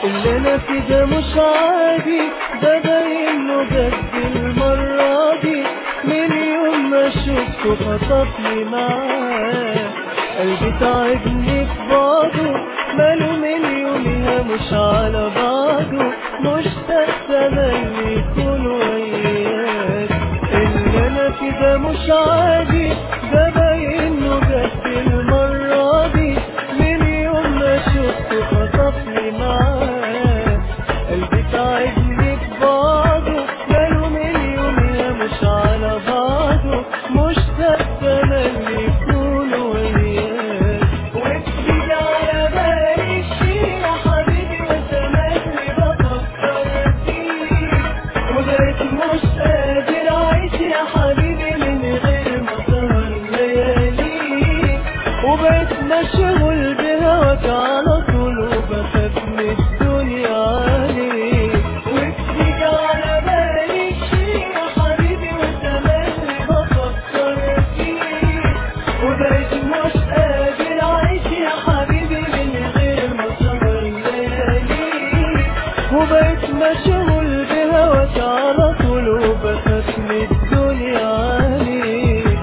اللي انا فيه ده مش عادي ده باين له جد المرة دي من يوم ما شفته خطفني معاه قلبي تعبني في بعضه ماله من يومها مش على بعضه مشتاق تملي يكون وياك اللي انا فيه ده مش عادي ده باين له جد المرة دي من يوم ما شفته خطفني معاه قلبي تعبني في بعضه ماله من يومها مش على بعضه مشتاق تملي يكون وياك وبتيجي على بالي شي يا حبيبي وتملي بفكر فيك وبقيت مش قادر اعيش يا حبيبي من غير ما سهر لياليك وبقيت مشغول بهواك على طول وبخاف من الدنيا عليك وبتيجي على بالي شي يا حبيبي وتملي بفكر فيك وبقيت مش قادر اعيش يا حبيبي من غير ما سهر لياليك وبقيت مشغول بهواك على طول وبخاف من الدنيا عليك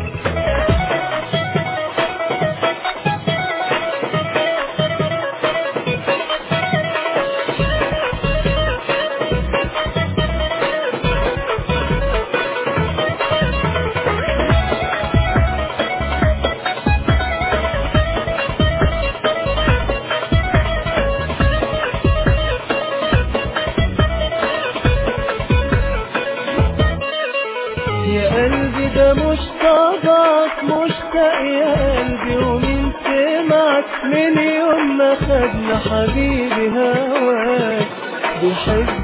يا قلبي ده مش طبعك مشتاق يا قلبي ومين سمعك من يوم ما خدنا حبيبي هواك بيحب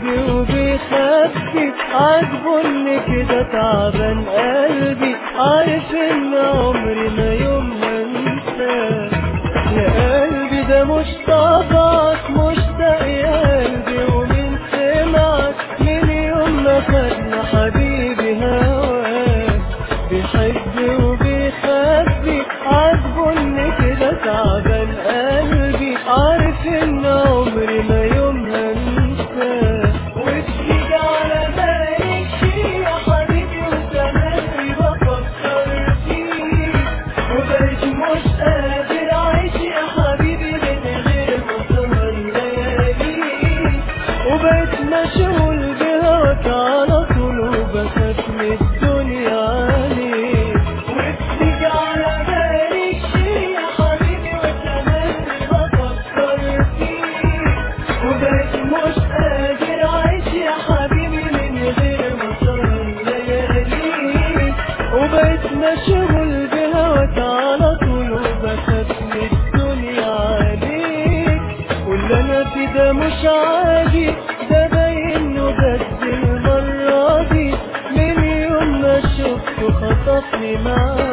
وبيخبي عاجبه ان كده تعبان قلبي عارف ان عمري ما يوم ما انساك يا قلبي ده مش طبعك مشتاق يا قلبي ومين سمعك من يوم ما خدنا حبيبي هواك بيحب وبيخبي عاجبه ان كده تعبان قلبي عارف ان عمري ما يوم هنساك وتيجي على بالي شي يا حبيبي وتملي بفكر فيك وبقيت مش قادر اعيش يا حبيبي من غير ما سهر لياليك وبقيت مشغول بهواك على طول وبخاف من الدنيا عليك وبتيجي على بالي شي يا حبيبي وتملي بفكر فيك وبقيت مش قادر اعيش يا حبيبي من غير ما سهر لياليك وبقيت مشغول بهواك على طول وبخاف من الدنيا عليك واللي انا فيه ده مش عادي ده باين له جد المرة دي من يوم ما شفته خطفني معاه